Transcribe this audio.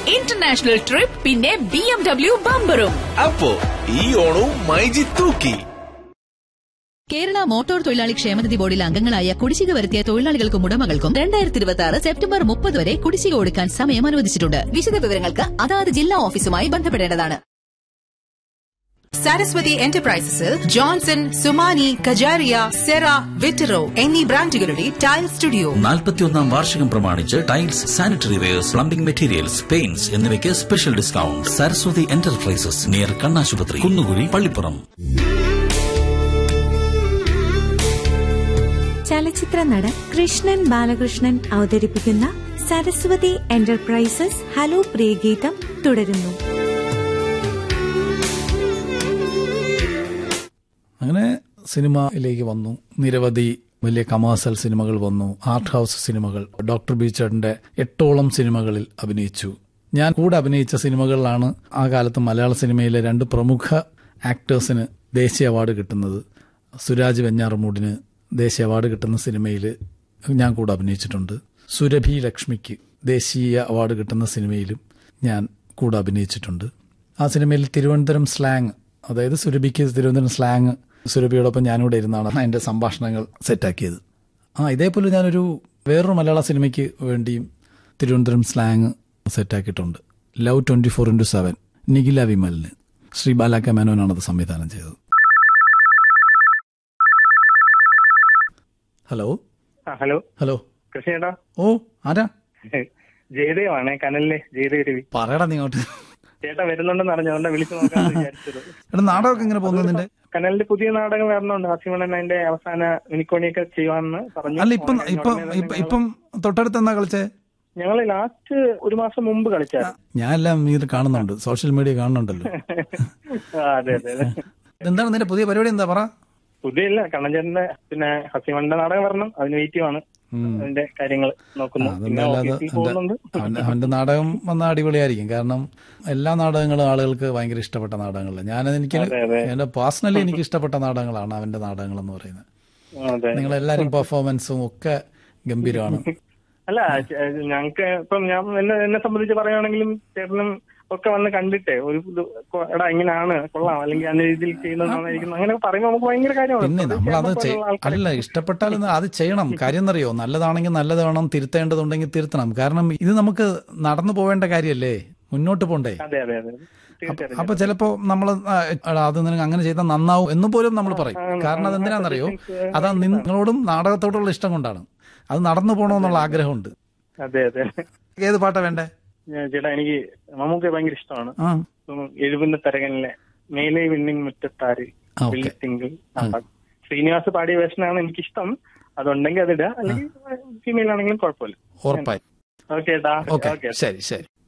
International trip പിന്നെ B M W ബമ്പറും അപ്പോ ഈ ഓണവും മൈജി തൂക്കി കേരള മോട്ടോർ തൊഴിലാളി ക്ഷേമനിധി ബോർഡിലെ അംഗങ്ങളായ കുടിശ്ശിക വരുത്തിയ തൊഴിലാളികൾക്കും ഉടമകൾക്കും രണ്ടായിരത്തി ഇരുപത്തി ആറ് സെപ്റ്റംബർ മുപ്പത് വരെ കുടിശ്ശിക കൊടുക്കാൻ സമയം അനുവദിച്ചിട്ടുണ്ട് വിശദ വിവരങ്ങൾക്ക് അതാത് ജില്ലാ ഓഫീസുമായി ബന്ധപ്പെടേണ്ടതാണ് സരസ്വതി എന്റർപ്രൈസസിൽ ജോൺസൺ സുമാനി കജാരിയ സെറ വിറ്ററോ എന്നീ ബ്രാൻഡുകളുടെ ടൈൽ സ്റ്റുഡിയോ നാൽപ്പത്തിയൊന്നാം വാർഷികം പ്രമാണിച്ച് tiles sanitary wares plumbing materials paints എന്നിവയ്ക്ക് special discount Saraswathi enterprises near കണ്ണാശുപത്രി കുന്നുകുഴി പള്ളിപ്പുറം ചലച്ചിത്ര നടൻ കൃഷ്ണൻ ബാലകൃഷ്ണൻ അവതരിപ്പിക്കുന്ന സരസ്വതി എന്റർപ്രൈസസ് ഹലോ പ്രിയഗീതം തുടരുന്നു അങ്ങനെ സിനിമയിലേക്ക് വന്നു നിരവധി വലിയ കമേഴ്സ്യൽ സിനിമകൾ വന്നു ആർട്ട് ഹൗസ് സിനിമകൾ ഡോക്ടർ ബീച്ചറിന്റെ എട്ടോളം സിനിമകളിൽ അഭിനയിച്ചു ഞാൻ കൂടെ അഭിനയിച്ച സിനിമകളിലാണ് ആ കാലത്ത് മലയാള സിനിമയിലെ രണ്ട് പ്രമുഖ ആക്ടേഴ്സിന് ദേശീയ അവാർഡ് കിട്ടുന്നത് സുരാജ് വെഞ്ഞാറമൂടിന് ദേശീയ അവാർഡ് കിട്ടുന്ന സിനിമയിൽ ഞാൻ കൂടെ അഭിനയിച്ചിട്ടുണ്ട് സുരഭി ലക്ഷ്മിക്ക് ദേശീയ അവാർഡ് കിട്ടുന്ന സിനിമയിലും ഞാൻ കൂടെ അഭിനയിച്ചിട്ടുണ്ട് ആ സിനിമയിൽ തിരുവനന്തപുരം സ്ലാങ് അതായത് സുരഭിക്ക് തിരുവനന്തപുരം സ്ലാങ് സുരഭിയോടൊപ്പം ഞാനിവിടെ ഇരുന്നാണ് അതിന്റെ സംഭാഷണങ്ങൾ സെറ്റാക്കിയത് ആ ഇതേപോലെ ഞാനൊരു വേറൊരു മലയാള സിനിമയ്ക്ക് വേണ്ടിയും തിരുവനന്തപുരം സ്ലാങ് സെറ്റാക്കിയിട്ടുണ്ട് love twenty four into seven Nikhila വിമലിന് ശ്രീ ബാലാക്ക മേനോനാണ് അത് സംവിധാനം ചെയ്തത് ഹലോ ആ ഹലോ ഹലോ കൃഷ്ണേട്ടാ ഓ ആരാ ജയദേവാണേ കനലിലെ ജയദേവ് രവി പറയടാ നീ അങ്ങോട്ട് ചേട്ടാ വരുന്നുണ്ടെന്ന് അറിഞ്ഞു അതുകൊണ്ട് വിളിച്ചു നോക്കാന്ന് വിചാരിച്ചത് എടാ നാടകമൊക്കെ എങ്ങനെ പോകുന്നു നിന്റെ കനലിന്റെ പുതിയ നാടകം വരണുണ്ട് ഹസിമണൻ അതിന്റെ അവസാന മിനിക്കോണിയൊക്കെ ചെയ്യുവാന്ന് പറഞ്ഞു അല്ല ഇപ്പം ഉടനെ ഇപ്പം തന്നെ ഇപ്പം ഇപ്പം തൊട്ടടുത്ത് എന്നാ കളിച്ചേ ഞങ്ങള് ലാസ്റ്റ് ഒരു മാസം മുമ്പ് കളിച്ചായിരുന്നു ഞാൻ എല്ലാം ഇത് കാണുന്നുണ്ട് സോഷ്യൽ മീഡിയ കാണുന്നുണ്ടല്ലോ ആ, അതെ അതെ അതെ എന്താണ് നിന്റെ പുതിയ പരിപാടി എന്താ പറ പുതിയ ഇല്ല കണ്ണഞ്ചേട്ടന്റെ പിന്നെ ഹസിമണിന്റെ നാടകം വരണം അതിന് വെയിറ്റ് ചെയ്യുവാണ് ഉം. അതിന്റെ കാര്യങ്ങൾ നോക്കുന്നു പിന്നെ അതെന്തായാലും അത് ഓഫീസിൽ പോകുന്നുണ്ട് അവന്റെ അവന്റെ നാടകം വന്ന അടിപൊളിയായിരിക്കും കാരണം എല്ലാ നാടകങ്ങളും ആളുകൾക്ക് ഭയങ്കര ഇഷ്ടപ്പെട്ട നാടകങ്ങളാണ് ഞാൻ എനിക്ക് അതെ, അതെ. എന്റെ പേഴ്സണലി എനിക്ക് ഇഷ്ടപ്പെട്ട നാടകങ്ങളാണ് അവന്റെ നാടകങ്ങൾ എന്ന് പറയുന്നത് അതെ നിങ്ങൾ എല്ലാരും പെർഫോമൻസും ഒക്കെ ഗംഭീരമാണ് അല്ല ചെ- ഞങ്ങക്ക് ഇപ്പം ഞാൻ എന്നെ എന്നെ സംബന്ധിച്ച് പറയുകയാണെങ്കിലും ചേട്ടനും ഒക്കെ വന്ന് കണ്ടിട്ടേ ഒരു ഇത് കൊ- എടാ ഇങ്ങനെയാണ് കൊള്ളാം അല്ലെങ്കിൽ അന്ന രീതിയിൽ ചെയ്യുന്നത് നന്നായിരിക്കുന്നു അങ്ങനെ പറയുമ്പോൾ നമുക്ക് ഭയങ്കര കാര്യമാണ് പിന്നെ നമ്മൾ അത് പ്രത്യേകിച്ച് നമ്മളെ പോലുള്ള ആൾക്കാര്. അല്ല ഇഷ്ടപ്പെട്ടാൽ അത് ചെയ്യണം കാര്യം എന്നറിയോ നല്ലതാണെങ്കിൽ നല്ലത് വേണം തിരുത്തേണ്ടതുണ്ടെങ്കിൽ തിരുത്തണം കാരണം ഇത് നമുക്ക് നടന്നു പോവേണ്ട കാര്യമല്ലേ മുന്നോട്ട് പോണ്ടേ അതെ അതെ അതെ തീർച്ചയായിട്ടും അപ്പൊ ചിലപ്പോ നമ്മൾ അത് നിനക്ക് അങ്ങനെ ചെയ്താൽ നന്നാവും എന്ന് പോലും നമ്മൾ പറയും കാരണം അതെന്തിനാണെന്നറിയോ അതാ നിങ്ങളോടും നാടകത്തോടുള്ള ഇഷ്ടം കൊണ്ടാണ് അത് നടന്നു പോകണമെന്നുള്ള ആഗ്രഹമുണ്ട് അതെ അതെ ഏത് പാട്ടാ വേണ്ടേ ഞാൻ ചേട്ടാ എനിക്ക് മമ്മൂക്കെ ഭയങ്കര ഇഷ്ടമാണ് ആ ഉം, എഴുപുന്ന തരകനിലെ മേലെ വിണ്ണിങ് മുറ്റത്താര് ആ, ഓക്കേ. വെള്ളി തിങ്കൾ ആ പാട്ട്. ശ്രീനിവാസ് പാടിയ വേഷനാണ് എനിക്കിഷ്ടം അതുണ്ടെങ്കിൽ അതിടുക അല്ലെങ്കിൽ ഫീമെയിൽ ആണെങ്കിലും കുഴപ്പമില്ല ഉറപ്പായി ഓക്കെ ചേട്ടാ ഓക്കെ ഓക്കെ ശരി ശരി